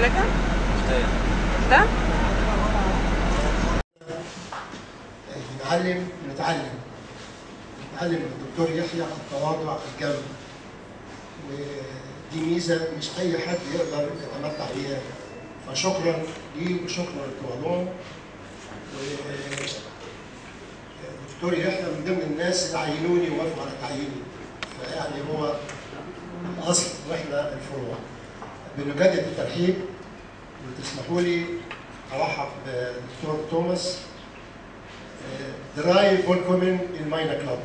kolega? ده؟ نتعلم نتعلم نتعلم من الدكتور يحيى التواضع الجم ودي ميزه مش اي حد يقدر يتمتع بيها فشكرا ليه وشكرا لتواضعه والدكتور يحيى من ضمن الناس اللي عينوني ووافقوا على تعييني فيعني هو الاصل واحنا الفروع بنجدد الترحيب وتسمحوا لي ارحب بالدكتور توماس دراي فولكومن الماينا كلاب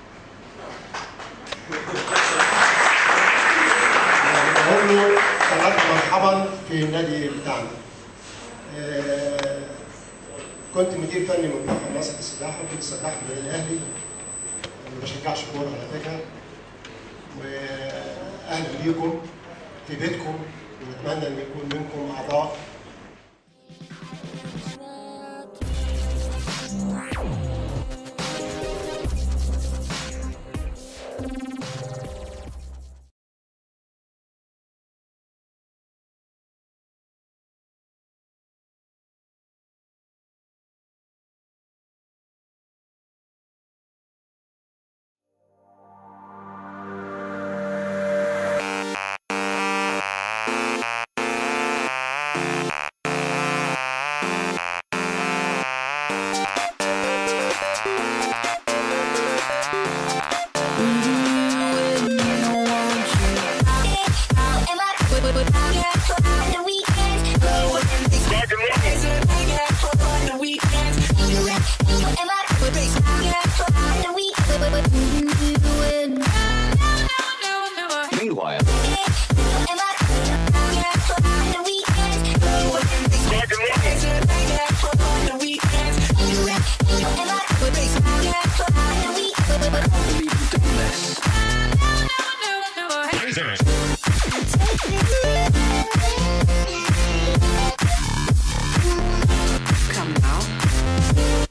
بقول له طلعت مرحبا في النادي بتاعنا آه، كنت مدير فني منتخب مصر للسباحه وكنت سباح في النادي الاهلي ما بشجعش كوره على فكره واهلا بيكم في بيتكم ونتمنى ان يكون منكم اعضاء Meanwhile, Come now.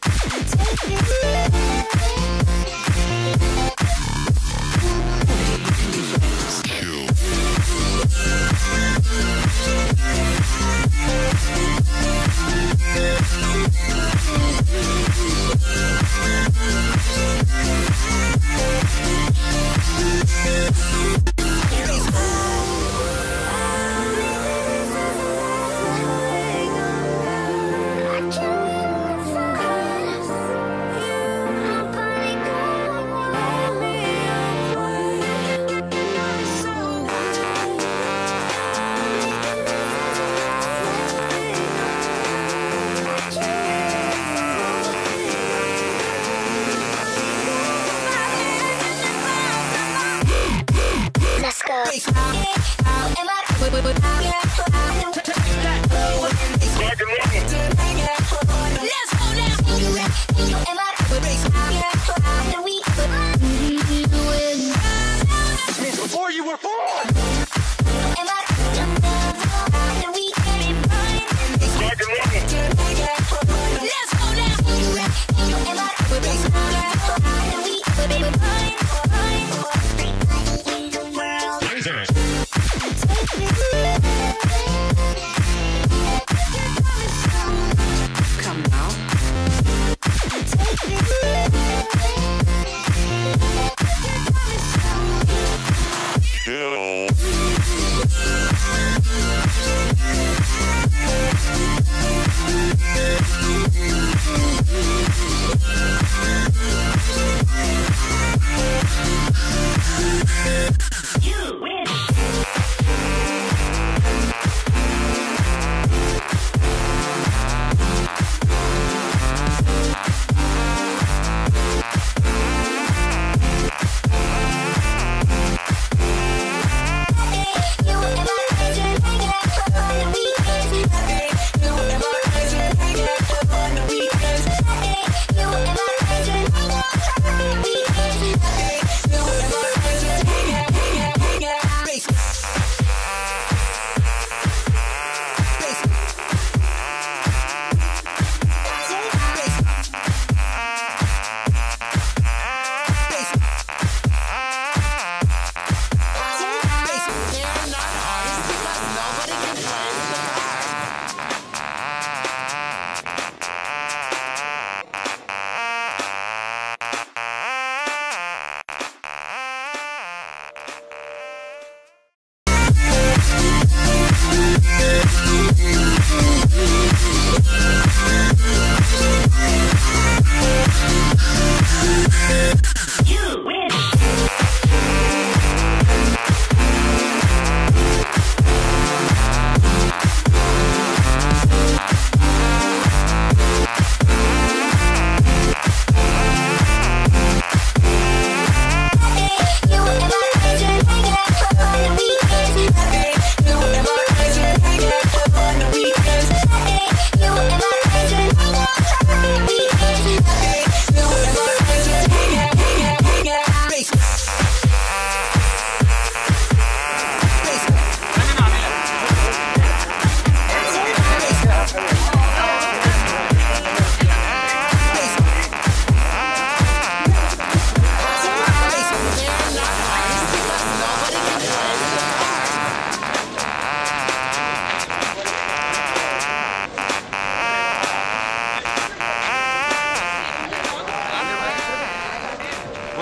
Let's go. Let's go before you were born! Let's go now. Come now.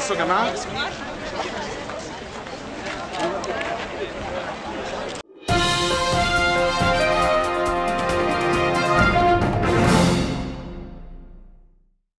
بصوا يا جماعه